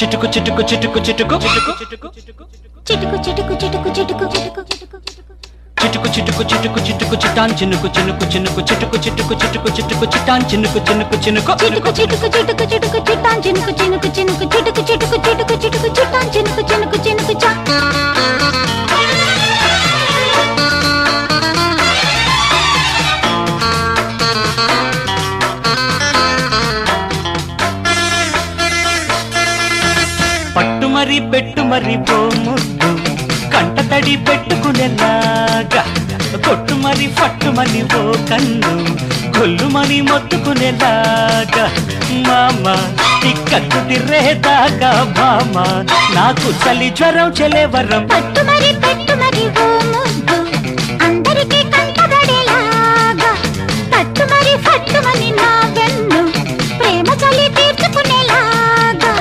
చిటుకు చిటుకు చిటుకు చిటుకు చిటుకు చిటుకు చిటుకు చిటుకు చిటుకు చిటుకు చిటుకు చిటుకు చిటుకు చిటుకు చిటుకు చిటాన్ చినుకు చినుకు చినుకు చిటుకు చిటుకు చిటుకు చిటుకు చిటాన్ చినుకు చినుకు చినుకు చిటుకు చిటుకు చిటుకు చిటుకు చిట్టాన్ చినుకు చినుకు చినుకు చిటుకు చిటుకు చిటుకు చిటుకు చిట్టాన్ చినుకు చినుకు చినుకు చా పట్టు మరి పెట్టు మరి పో ముద్దు కంట తడి పెట్టుకునేలాగా కొట్టు మరి పట్టు మరి ఓ కన్ను కొల్లు మరి మొత్తుకునేలాగా మామ టిక్కట్టు తిర్రేదాకా మామ నాకు చలి జ్వరం చెలేవరం పట్టు మరి పెట్టు మరి ఓ ముద్దు అందరికీ కంటబడేలాగా పట్టు మరి పట్టు మరి నా వెన్ను ప్రేమ చలి తీర్చుకునేలాగా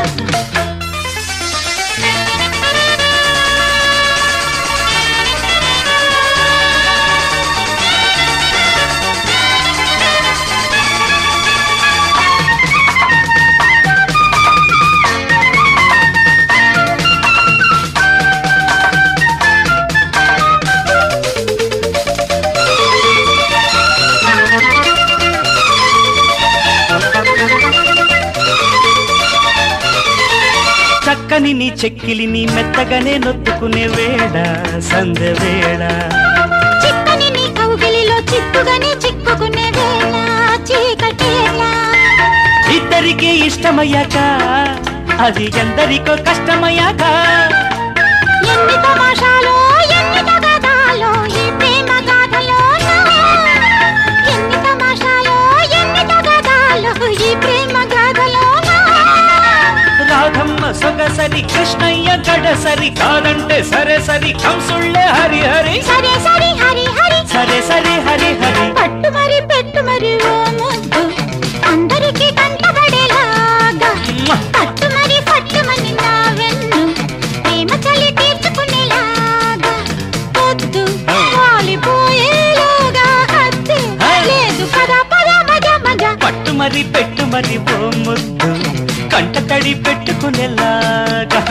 చక్కని నీ చెక్కిలిని మెత్తగానే నొత్తుకునే వేళ సందె వేళ చిక్కని నీ కౌగిలిలో చిక్కుగానే చిక్కుకునే వేళ చీకటేళ ఇద్దరికి ఇష్టమయ్యాక అది ఎందరికో కష్టమయ్యాక ఎన్ని తమాషాలో ఎన్ని తగాదాలో ఈ ప్రేమ గాథలోన ఎన్ని తమాషాలో ఎన్ని తగాదాలో ఈ ప్రేమ గాథలోన రాధమ్మ సొగసరి కృష్ణయ్య గడసరి కాదంటే సరే సరి కంసుళ్ళే హరి హరి సరే సరే హరి హరి సరే సరే హరి హరి పట్టు మరి పెట్టు మరి ఓ ముద్దు అందరికీ కంటబడేలాగా పట్టు మరి పట్టు మరి నా వెన్ను ప్రేమ చలి తీర్చుకునేలాగా పొద్దు వాలిపోయేలోగా హద్దు లేదు పద పద మజ మజ పట్టు మరి పెట్టు మరి ఓ ముద్దు కంట తడి పెట్టుకునేలాగా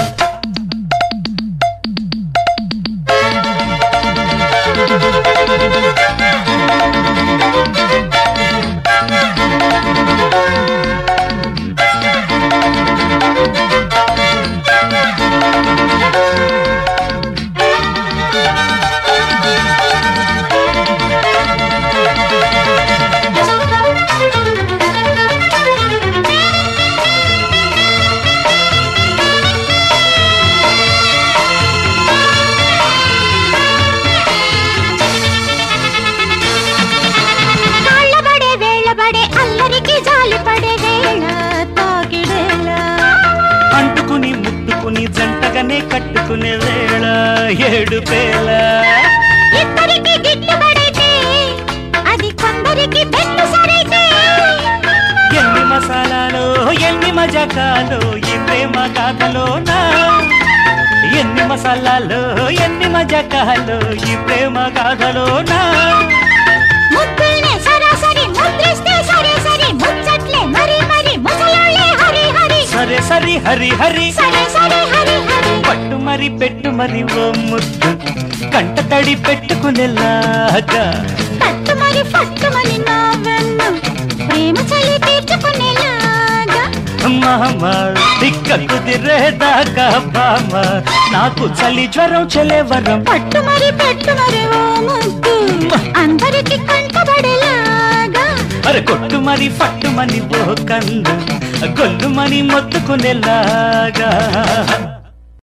కాళ్ళబడే వేళబడే అల్లరికి జాలి పడే వేళ తాకిడేళ అంటుకుని ముట్టుకుని జంటగానే కట్టుకునే వేళ ఏడు పేల ఇద్దరికి గిట్టుబడైతే అది కొందరికి పెట్టు సరైతే ఎన్ని మసాలాలో ఎన్ని మజాకాలో ఈ ప్రేమ గాథలోనా ఎన్ని మసాలాలో ఎన్ని మజాకాలో ఈ ప్రేమ గాథలోనా ముద్దుల్నే సరాసరి ముద్రిస్తే సరే సరే ముచ్చట్లే మరి మరి ముసలోళ్ళే హరి హరి సరే సరి హరి హరి సరే సరే హరి హరి పట్టు మరి పెట్టు మరి ఓ ముద్దు కంట తడి పెట్టుకునేలాగా పట్టు మరి పట్టు మరి నా వెన్ను ప్రేమ చలి తీర్చుకునేలాగా మామ దిక్క కుదిరేదాకా బామ నాకు చలి జ్వరం చెలేవరం పట్టు మరి పెట్టు మరి ఓ ముద్దు అందరికి కంటబడేలాగా అరే కొట్టు మరి పట్టు మని ఓ కన్ను గొల్లు మని మొత్తుకునేలాగా